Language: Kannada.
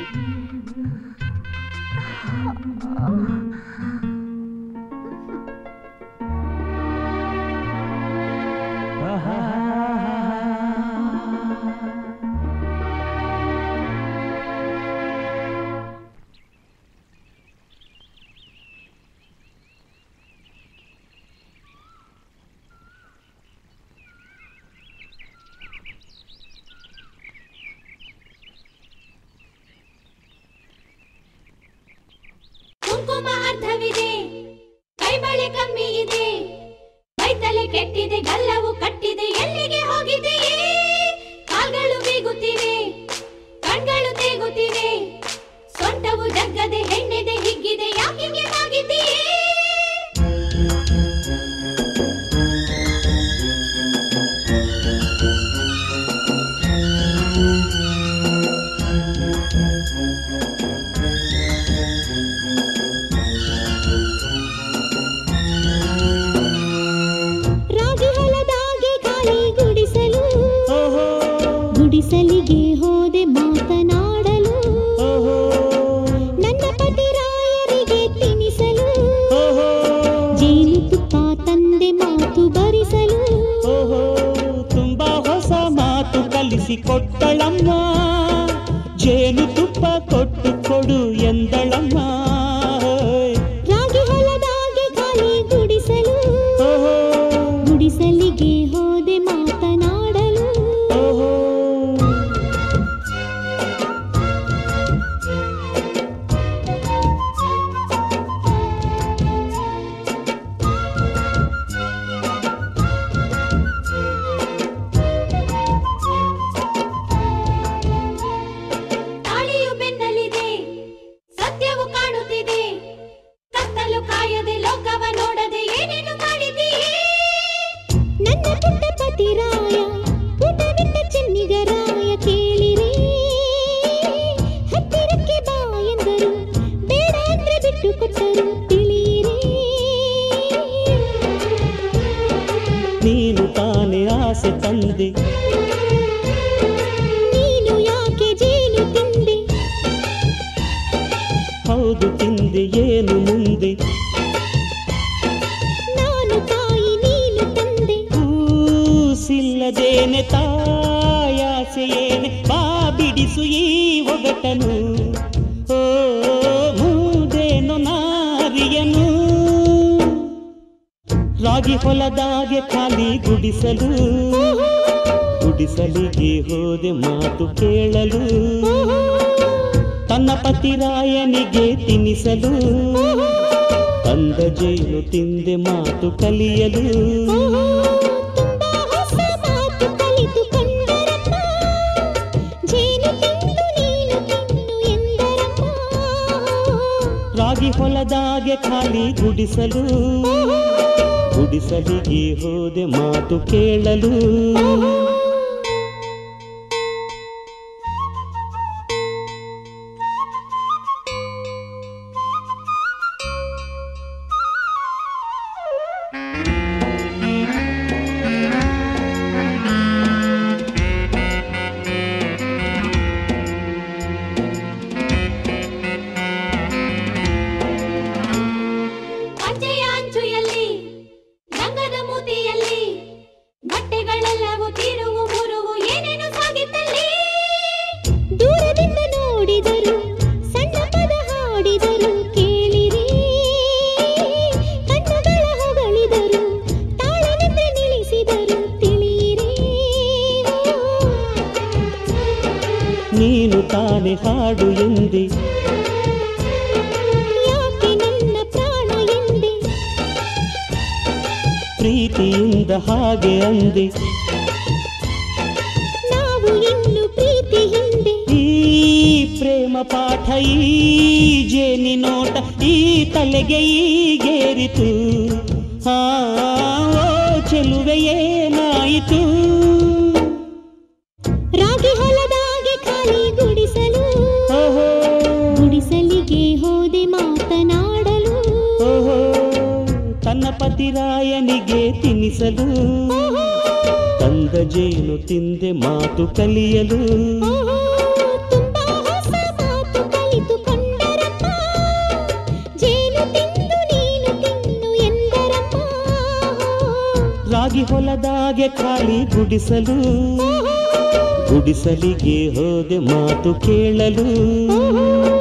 ಕುಂಕುಮ ಅರ್ಧವಿದೆ ಕೈಬಳೆ ಕಮ್ಮಿ ಇದೆ ಕೈತಲೆ ಕೆಟ್ಟಿದೆ ಗಲ್ಲವು ಕಟ್ಟಿದೆ ಎಲ್ಲಿಗೆ ಹೋಗಿದೆಯೇ ಕಾಲ್ಗಳು ಬೀಗುತ್ತಿವೆ ಕಣ್ಗಳು ತೇಗುತ್ತಿವೆ ಸೊಂಟವು ಜಗ್ಗದೆ ಹೆಣ್ಣೆದೆ ಹಿಗ್ಗಿದೆ ಯಾಕಿಗೆ ಆಗಿದೆಯೇ ರಾಗಿ ಹೊಲದಾಗೆ ಗಾಳಿ ಗುಡಿಸಲು ಗುಡಿಸಲಿಗೆ ಹೋದೆ ಮಾತನಾಡಲು ನನ್ನ ಪತಿರಾಯರಿಗೆ ತಿನಿಸಲು ಜೇನು ತುಪ್ಪ ತಂದೆ ಮಾತು ಬರಿಸಲು ಓಹೋ ತುಂಬಾ ಹೊಸ ಮಾತು ಕಲಿಸಿ ಕೊಟ್ಟಳಮ್ಮ ಜೇನು ತುಪ್ಪ ಕೊಟ್ಟು ಕೊಡು ಎಂದಳಮ್ಮ ರಾಗಿ ಹೊಲದಾಗೆ ಗಾಳಿ ಗುಡಿಸಲು ಓಹೋ ಗುಡಿಸಲಿಗೆ ಹೋದೆ ಮಾತನಾಡಲು ಓಹೋ ತಾಳಿಯು ಬೆನ್ನಲಿದೆ ಸತ್ಯವು ಕಾಣುತ್ತಿದೆ ಕತ್ತಲು ಕಾಯದೆ ಲೋಕವ ನೋಡದೆ ಏನೇನು ಮಾಡಿದೀಯೇ ನನ್ನ ಪುಟ್ಟ ಪತಿರಾಯ ಪುಟವಿಟ್ಟ ಚೆನ್ನಿಗರಾಯ ಕೇಳಿರಿ ಹತ್ತಿರಕ್ಕೆ ಬಾ ಎಂದರು ಬೇಡ ಅಂದ್ರೆ ಬಿಟ್ಟು ಕೊಟ್ಟರು ತಿಳಿಯಿರಿ ನೀನು ತಾನೇ ಆಸೆ ತಂದೆ ನೀನು ಯಾಕೆ ಜೇನು ತಿಂದೆ ಹೌದು ತಿಂದೆ ಏನು ಮುಂದೆ ನಾನು ತಾಯಿ ನೀನು ತಂದೆ ಕೂಸಿಲ್ಲದೇನೆ ತಾಯಾಸೆಯೇನೆ ಬಾ ಬಿಡಿಸು ಈ ಒಗಟನು ಓ ಮೂದೇನು ನಾರಿಯನು ರಾಗಿ ಹೊಲದಾಗೆ ಖಾಲಿ ಗುಡಿಸಲು ಗುಡಿಸಲಿಗೆ ಹೋದೆ ಮಾತು ಕೇಳಲು ತನ್ನ ಪತಿರಾಯನಿಗೆ ತಿನ್ನಿಸಲು ಅಂದ ಜೇನು ತಿಂದೆ ಮಾತು ಕಲಿಯಲು ತುಂಬಾ ಹೊಸ ಮಾತು ಕಲಿತು ಕಂಡರಮ್ಮ ಜೇನು ತಿಂದು ನೀನು ತಿನ್ನು ಎಂದರಮ್ಮ ರಾಗಿ ಹೊಲದಾಗೆ ಖಾಲಿ ಗುಡಿಸಲು ಗುಡಿಸಲಿಗೆ ಹೋದೆ ಮಾತು ಕೇಳಲು ಪಂಚೆಯ ಅಂಚುಯಲ್ಲಿ ರಂಗದ ಮೂತಿಯಲ್ಲಿ ಬಟ್ಟೆಗಳೆಲ್ಲವೂ ತೀರುವು ಮುರುವು ಏನೇನು ಸಾಗಿತ್ತಲ್ಲಿ ದೂರದಿಂದ ನೋಡಿದರು ಸಣ್ಣ ಪದ ಹಾಡಿದರು ಕೇಳಿರಿ ಕಣ್ಣುಗಳ ಹೊಗಳಿದರು ತಾಳದಿಂದ ನಿಲ್ಲಿಸಿದರು ತಿಳಿಯಿರಿ ನೀನು ತಾನೆ ಹಾಡು ಎಂದೆ ಯಾಕೆ ನನ್ನ ಪ್ರಾಣ ಎಂದೆ ಪ್ರೀತಿಯಿಂದ ಹಾಗೆ ಅಂದೆ ನಾವು ಇನ್ನು ಪ್ರೀತಿ ಹಿಂದೆ ಈ ಪ್ರೇಮ ಪಾಠ ಈ ಜೇನಿ ನೋಟ ಈ ತಲೆಗೆ ಈಗೇರಿತು ಆ ಓ ಚೆಲುವೆ ಏನಾಯಿತು ರಾಗಿ ಹೊಲದಾಗೆ ಖಾಲಿ ಗುಡಿಸಲು ಓಹೋ ಗುಡಿಸಲಿಗೆ ಹೋದೆ ಮಾತನಾಡಲು ಓಹೋ ತನ್ನ ಪತಿರಾಯನಿಗೆ ತಿನ್ನಿಸಲು ತಂದ ಜೇನು ತಿಂದೆ ಮಾತು ಕಲಿಯಲು ಓಹೋ, ತುಂಬಾ ಹೊಸ ಮಾತು ರಾಗಿ ಹೊಲದಾಗೆ ಖಾಲಿ ಗುಡಿಸಲು ಗುಡಿಸಲಿಗೆ ಹೋದೆ ಮಾತು ಕೇಳಲು